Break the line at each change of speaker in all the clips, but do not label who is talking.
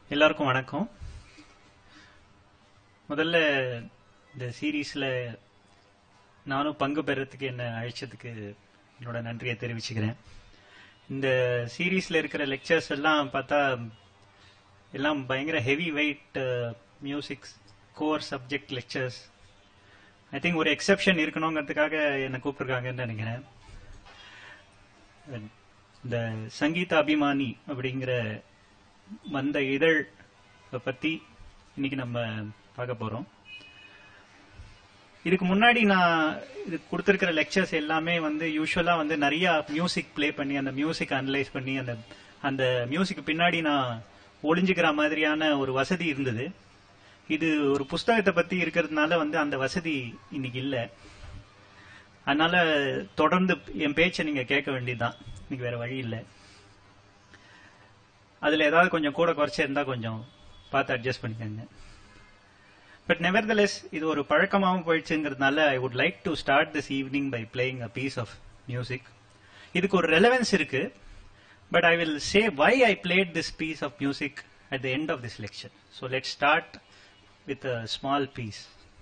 எல்லாருக்கும் வணக்கம் முதல்ல இந்த சீரீஸ்ல நானும் பங்கு பெறத்துக்கு என்ன அழைச்சதுக்கு என்னோட நன்றியை தெரிவிச்சுக்கிறேன் இந்த சீரீஸ்ல இருக்கிற லெக்சர்ஸ் எல்லாம் பார்த்தா எல்லாம் பயங்கர heavy weight music core subject lectures I think ஒரு எக்ஸெப்ஷன் இருக்கணுங்கிறதுக்காக என்னை கூப்பிட்டுருக்காங்கன்னு நினைக்கிறேன் இந்த சங்கீத அபிமானி அப்படிங்கிற வந்த இதழ் பத்தி இன்னைக்கு நம்ம பார்க்க போறோம் இதுக்கு முன்னாடி நான் இது கொடுத்திருக்கிற லெக்சர்ஸ் எல்லாமே வந்து யூஸ்வலா வந்து நிறைய மியூசிக் ப்ளே பண்ணி அந்த மியூசிக் அனலைஸ் பண்ணி அந்த அந்த மியூசிக் பின்னாடி நான் ஒளிஞ்சுக்கிற மாதிரியான ஒரு வசதி இருந்தது இது ஒரு புஸ்தகத்தை பத்தி இருக்கிறதுனால வந்து அந்த வசதி இன்னைக்கு இல்ல அதனால தொடர்ந்து என் பேச்சை நீங்க கேட்க வேண்டியதுதான் இன்னைக்கு வேற வழி இல்லை அதுல ஏதாவது கொஞ்சம் கூட குறைச்சா இருந்தா கொஞ்சம் பார்த்து அட்ஜஸ்ட் பண்ணிக்கோங்க பட் நெவர்தலெஸ் இது ஒரு பழக்கமாகவும் போயிடுச்சுங்கிறதுனால I would like to start this evening by playing a piece of music இதுக்கு ஒரு ரெலவென்ஸ் இருக்கு but I will say why I played this piece of music at the end of this lecture so let start with a small piece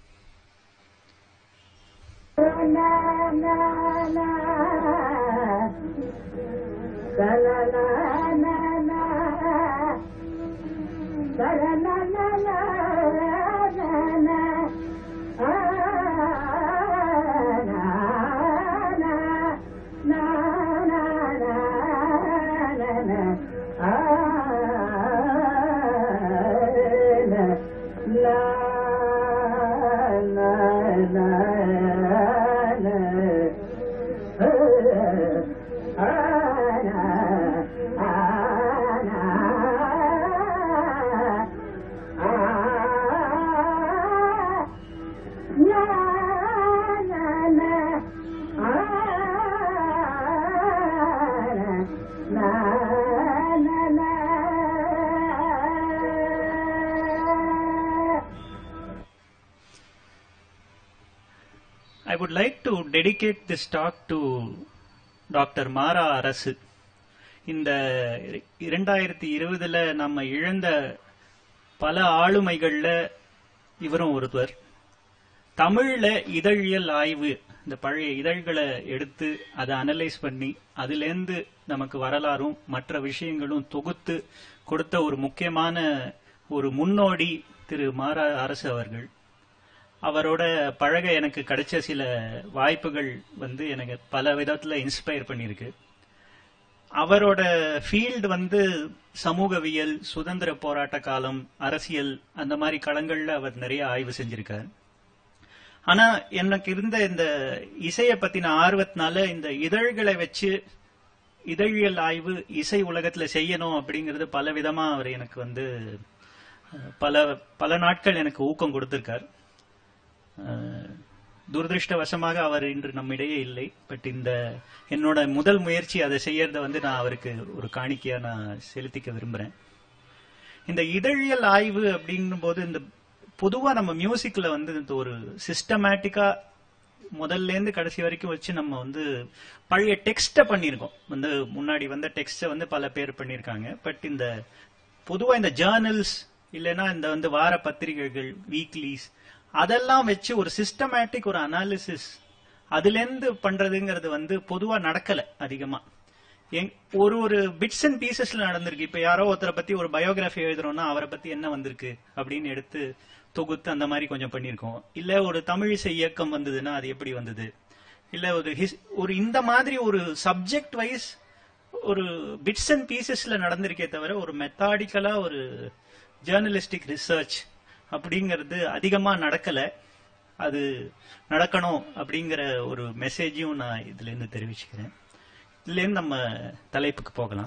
I would like to dedicate this talk to doctor Mara Arasu இந்த இரண்டாயிரத்தி இருபதுல நம்ம இழந்த பல ஆளுமைகள்ல இவரும் ஒருவர் தமிழ்ல இதழியல் ஆய்வு இந்த பழைய இதழ்களை எடுத்து அதை அனலைஸ் பண்ணி அதிலேருந்து நமக்கு வரலாறும் மற்ற விஷயங்களும் தொகுத்து கொடுத்த ஒரு முக்கியமான ஒரு முன்னோடி திரு மாரா அரசு அவர்கள் அவரோட பழக எனக்கு கிடைச்ச சில வாய்ப்புகள் வந்து எனக்கு பல விதத்துல இன்ஸ்பயர் பண்ணிருக்கு அவரோட ஃபீல்டு வந்து சமூகவியல் சுதந்திர போராட்ட காலம் அரசியல் அந்த மாதிரி களங்கள்ல அவர் நிறைய ஆய்வு செஞ்சிருக்கார் ஆனா எனக்கு இருந்த இந்த இசைய பத்தின ஆர்வத்தினால இந்த இதழ்களை வச்சு இதழியல் ஆய்வு இசை உலகத்துல செய்யணும் அப்படிங்கிறது பல விதமா அவர் எனக்கு வந்து பல பல நாட்கள் எனக்கு ஊக்கம் கொடுத்திருக்கார் துரதிருஷ்டவசமாக அவர் இன்று நம்மிடையே இல்லை பட் இந்த என்னோட முதல் முயற்சி அதை செய்யறத வந்து நான் அவருக்கு ஒரு காணிக்கையா நான் செலுத்திக்க விரும்புறேன் இந்த இதழியல் ஆய்வு அப்படிங்கும் போது இந்த பொதுவா நம்ம மியூசிக்ல வந்து இந்த ஒரு சிஸ்டமேட்டிக்கா முதல்ல இருந்து கடைசி வரைக்கும் வச்சு நம்ம வந்து பழைய டெக்ஸ்ட பண்ணிருக்கோம் வந்து முன்னாடி வந்த டெக்ஸ்ட வந்து பல பேர் பண்ணிருக்காங்க பட் இந்த பொதுவா இந்த ஜேர்னல்ஸ் இல்லைன்னா இந்த வந்து வார பத்திரிகைகள் வீக்லிஸ் அதெல்லாம் வச்சு ஒரு சிஸ்டமேட்டிக் ஒரு அனாலிசிஸ் அதுல இருந்து பண்றதுங்கிறது வந்து பொதுவா நடக்கல அதிகமா ஒரு ஒரு பிட்ஸ் அண்ட் பீசஸ்ல நடந்திருக்கு இப்ப யாரோ ஒருத்தரை பத்தி ஒரு பயோகிராஃபி எழுதுறோம்னா அவரை பத்தி என்ன வந்திருக்கு அப்படின்னு எடுத்து தொகுத்து அந்த மாதிரி கொஞ்சம் பண்ணிருக்கோம் இல்ல ஒரு தமிழிசை இயக்கம் வந்ததுன்னா அது எப்படி வந்தது இல்ல ஒரு ஒரு இந்த மாதிரி ஒரு சப்ஜெக்ட் வைஸ் ஒரு பிட்ஸ் அண்ட் பீசஸ்ல நடந்திருக்கே தவிர ஒரு மெத்தாடிக்கலா ஒரு ஜேர்னலிஸ்டிக் ரிசர்ச் அப்படிங்கிறது அதிகமா நடக்கல அது நடக்கணும் அப்படிங்கிற ஒரு மெசேஜையும் நான் இதுல இருந்து தெரிவிச்சுக்கிறேன் இதுல இருந்து நம்ம தலைப்புக்கு போகலாம்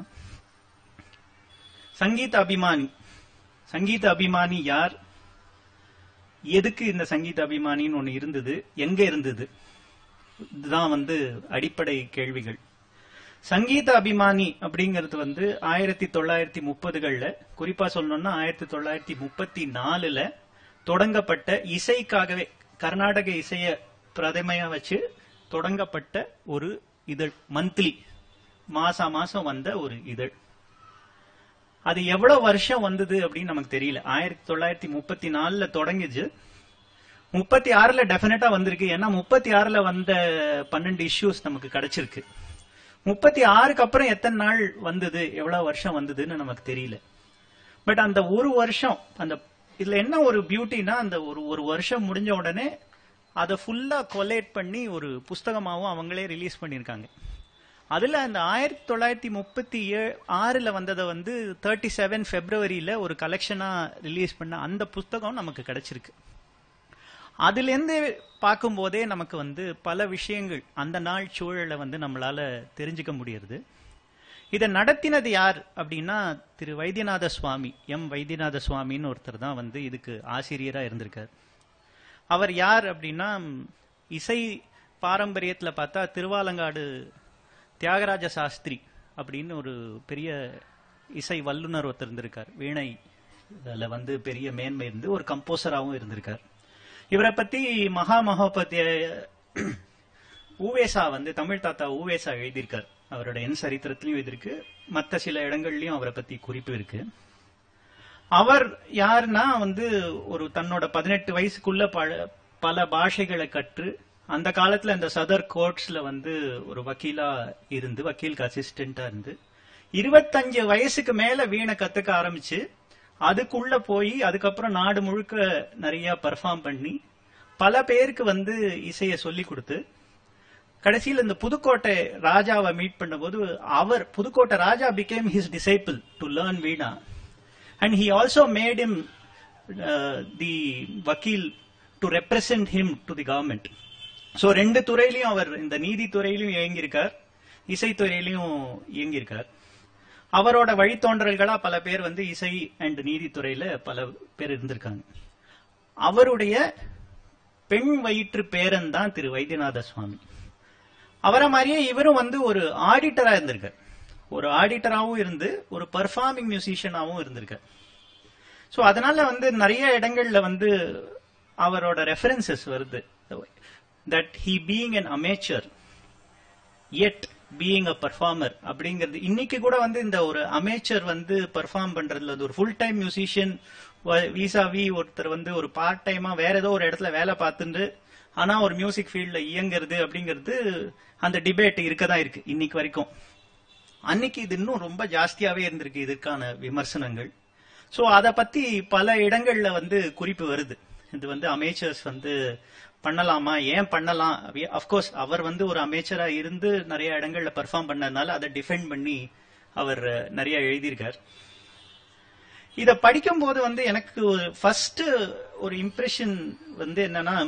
சங்கீத அபிமானி சங்கீத அபிமானி யார் எதுக்கு இந்த சங்கீத அபிமானின்னு ஒண்ணு இருந்தது எங்க இருந்தது இதுதான் வந்து அடிப்படை கேள்விகள் சங்கீத அபிமானி அப்படிங்கிறது வந்து ஆயிரத்தி தொள்ளாயிரத்தி முப்பதுகள்ல குறிப்பா சொல்லணும்னா ஆயிரத்தி தொள்ளாயிரத்தி முப்பத்தி நாலுல தொடங்கப்பட்ட இசைக்காகவே கர்நாடக இசைய பிரதமையா வச்சு தொடங்கப்பட்ட ஒரு இதழ் மந்த்லி மாசா மாசம் வந்த ஒரு இதழ் அது எவ்வளவு வருஷம் வந்தது அப்படின்னு நமக்கு தெரியல ஆயிரத்தி தொள்ளாயிரத்தி முப்பத்தி நாலுல தொடங்கிச்சு முப்பத்தி ஆறுல டெபினட்டா வந்திருக்கு ஏன்னா முப்பத்தி ஆறுல வந்த பன்னெண்டு இஷ்யூஸ் நமக்கு கிடைச்சிருக்கு முப்பத்தி ஆறுக்கு அப்புறம் எத்தனை நாள் வந்தது எவ்வளவு வருஷம் வந்ததுன்னு நமக்கு தெரியல பட் அந்த ஒரு வருஷம் அந்த இதுல என்ன ஒரு பியூட்டினா அந்த ஒரு ஒரு வருஷம் முடிஞ்ச உடனே அதை ஃபுல்லா கொலேட் பண்ணி ஒரு புஸ்தகமாவும் அவங்களே ரிலீஸ் பண்ணிருக்காங்க அதுல அந்த ஆயிரத்தி தொள்ளாயிரத்தி முப்பத்தி ஏழு ஆறுல வந்ததை வந்து தேர்ட்டி செவன் பிப்ரவரியில ஒரு கலெக்ஷனா ரிலீஸ் பண்ண அந்த புஸ்தகம் நமக்கு கிடைச்சிருக்கு அதுல இருந்து பார்க்கும்போதே நமக்கு வந்து பல விஷயங்கள் அந்த நாள் சூழலை வந்து நம்மளால தெரிஞ்சுக்க முடியுது இதை நடத்தினது யார் அப்படின்னா திரு வைத்தியநாத சுவாமி எம் வைத்தியநாத சுவாமின்னு ஒருத்தர் தான் வந்து இதுக்கு ஆசிரியரா இருந்திருக்கார் அவர் யார் அப்படின்னா இசை பாரம்பரியத்துல பார்த்தா திருவாலங்காடு தியாகராஜ சாஸ்திரி அப்படின்னு ஒரு பெரிய இசை வல்லுனர் ஒருத்தர் இருந்திருக்கார் வீணை அதுல வந்து பெரிய மேன்மை இருந்து ஒரு கம்போசராகவும் இருந்திருக்கார் இவரை பத்தி மகா மகோபத்திய ஊவேசா வந்து தமிழ் தாத்தா ஊவேசா எழுதியிருக்கார் அவரோட என் சரித்திரத்திலையும் எழுதியிருக்கு மற்ற சில இடங்கள்லயும் அவரை பத்தி குறிப்பு இருக்கு அவர் யாருன்னா வந்து ஒரு தன்னோட பதினெட்டு வயசுக்குள்ள பல பல பாஷைகளை கற்று அந்த காலத்துல இந்த சதர் கோர்ட்ஸ்ல வந்து ஒரு வக்கீலா இருந்து வக்கீலுக்கு அசிஸ்டண்டா இருந்து இருபத்தஞ்சு வயசுக்கு மேல வீணை கத்துக்க ஆரம்பிச்சு அதுக்குள்ள போய் அதுக்கப்புறம் நாடு முழுக்க நிறைய பெர்ஃபார்ம் பண்ணி பல பேருக்கு வந்து இசைய சொல்லி கொடுத்து கடைசியில் இந்த புதுக்கோட்டை ராஜாவை மீட் பண்ணும்போது அவர் Pudukkottai Raja became his disciple to learn veena and he also made him the vakil to represent him to the government so ரெண்டு துறையிலையும் அவர் இந்த நீதித்துறையிலும் இயங்கியிருக்கார் இசைத்துறையிலையும் இயங்கியிருக்கார் அவரோட வழித்தோன்றல்களா பல பேர் வந்து இசை அண்ட் நீதித்துறையில பல பேர் இருந்திருக்காங்க அவருடைய பெண் வயிற்று பேரன் தான் திரு வைத்தியநாத சுவாமி அவரை மாதிரியே இவரும் வந்து ஒரு ஆடிட்டரா இருந்திருக்கார் ஒரு ஆடிட்டராகவும் இருந்து ஒரு பர்ஃபார்மிங் மியூசிஷியனாகவும் இருந்திருக்கார் சோ அதனால வந்து நிறைய இடங்கள்ல வந்து அவரோட ரெஃபரன்சஸ் வருது that he being an amateur and being a performer அப்படிங்கிறது இன்னைக்கு கூட வந்து இந்த ஒரு அமேச்சர் வந்து பர்ஃபார்ம் பண்றதுல அது ஒரு full time musician vis a vis ஒருத்தர் வந்து ஒரு பார்ட் டைமா வேற ஏதோ ஒரு இடத்துல வேலை பார்த்துட்டு ஆனா ஒரு மியூசிக் ஃபீல்ட்ல இயங்குறது அப்படிங்கிறது அந்த டிபேட் இருக்கதான் இருக்கு இன்னைக்கு வரைக்கும் அன்னைக்கு இது இன்னும் ரொம்ப ஜாஸ்தியாவே இருந்திருக்கு இதற்கான விமர்சனங்கள் சோ அத பத்தி பல இடங்கள்ல வந்து குறிப்பு வருது இது வந்து அமேச்சர்ஸ் வந்து பண்ணலாமா ஏன் பண்ணலாம் அப்கோர்ஸ் அவர் வந்து ஒரு அமேச்சரா இருந்து நிறைய இடங்கள்ல பெர்ஃபார்ம் பண்ணதுனால அதை டிஃபெண்ட் பண்ணி அவர் நிறைய எழுதியிருக்கார் இத படிக்கும் போது வந்து எனக்கு ஒரு ஃபர்ஸ்ட் ஒரு இம்ப்ரெஷன் வந்து என்னன்னா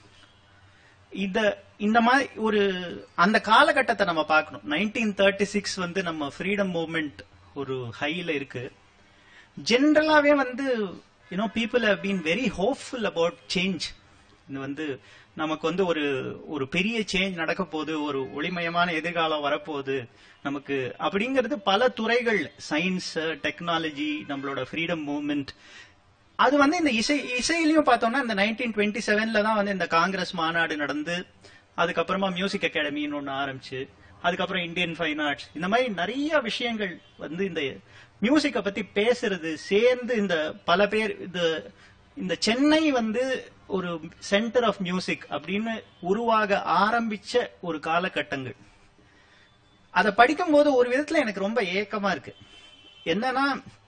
இத இந்த மாதிரி ஒரு அந்த காலகட்டத்தை நம்ம பார்க்கணும் நைன்டீன் தேர்ட்டி சிக்ஸ் வந்து நம்ம ஃப்ரீடம் மூவ்மெண்ட் ஒரு ஹைல இருக்கு ஜென்ரலாவே வந்து you know people have been very hopeful about change இது வந்து நமக்கு வந்து ஒரு ஒரு பெரிய சேஞ்ச் நடக்க போகுது ஒரு ஒளிமயமான எதிர்காலம் வரப்போகுது நமக்கு அப்படிங்கிறது பல துறைகள் சயின்ஸ் டெக்னாலஜி நம்மளோட ஃப்ரீடம் மூவ்மெண்ட் அது வந்து இந்த இசை இசையிலையும் பார்த்தோம்னா இந்த நைன்டீன் டுவெண்ட்டி செவன்ல தான் வந்து இந்த காங்கிரஸ் மாநாடு நடந்து அதுக்கப்புறமா மியூசிக் அகாடமின்னு ஒன்று ஆரம்பிச்சு அதுக்கப்புறம் இந்தியன் ஃபைன் ஆர்ட்ஸ் இந்த மாதிரி நிறைய விஷயங்கள் வந்து இந்த மியூசிக்கை பத்தி பேசுறது சேர்ந்து இந்த பல பேர் இது இந்த சென்னை வந்து ஒரு சென்டர் ஆஃப் மியூசிக் அப்படின்னு உருவாக ஆரம்பிச்ச ஒரு காலகட்டங்கள் அதை படிக்கும்போது ஒரு விதத்துல எனக்கு ரொம்ப ஏக்கமா இருக்கு என்னன்னா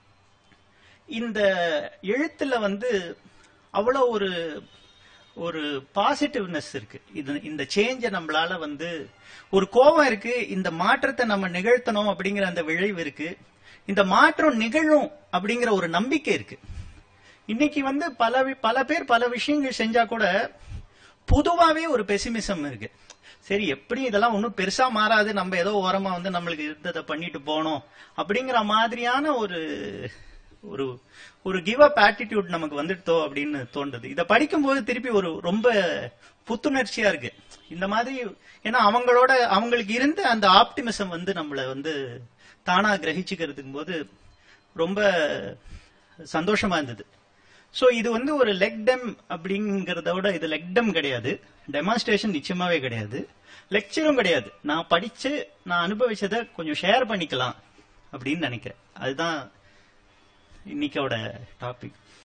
இந்த எழுத்துல வந்து அவ்வளோ ஒரு ஒரு பாசிட்டிவ்னஸ் இருக்கு இது இந்த சேஞ்ச நம்மளால வந்து ஒரு கோபம் இருக்கு இந்த மாற்றத்தை நம்ம நிகழ்த்தணும் அப்படிங்கிற அந்த விளைவு இருக்கு இந்த மாற்றம் நிகழும் அப்படிங்கிற ஒரு நம்பிக்கை இருக்கு இன்னைக்கு வந்து பல பல பேர் பல விஷயங்கள் செஞ்சா கூட பொதுவாவே ஒரு பெசிமிசம் இருக்கு சரி எப்படி இதெல்லாம் ஒன்றும் பெருசா மாறாது நம்ம ஏதோ ஓரமா வந்து நம்மளுக்கு இருந்ததை பண்ணிட்டு போனோம் அப்படிங்கிற மாதிரியான ஒரு ஒரு ஒரு கிவ் அப் ஆட்டிடியூட் நமக்கு வந்துட்டோ அப்படின்னு தோன்றது இதை படிக்கும்போது திருப்பி ஒரு ரொம்ப புத்துணர்ச்சியா இருக்கு இந்த மாதிரி ஏன்னா அவங்களோட அவங்களுக்கு இருந்த அந்த ஆப்டிமிசம் வந்து நம்மள வந்து தானா கிரகிச்சுக்கிறதுக்கும் போது ரொம்ப சந்தோஷமா இருந்தது சோ இது வந்து ஒரு லெக்டம் அப்படிங்கறத விட இது லெக்டம் கிடையாது டெமான்ஸ்ட்ரேஷன் நிச்சயமாவே கிடையாது லெக்சரும் கிடையாது நான் படிச்சு நான் அனுபவிச்சதை கொஞ்சம் ஷேர் பண்ணிக்கலாம் அப்படின்னு நினைக்கிறேன் அதுதான் இன்னைக்கோட டாபிக்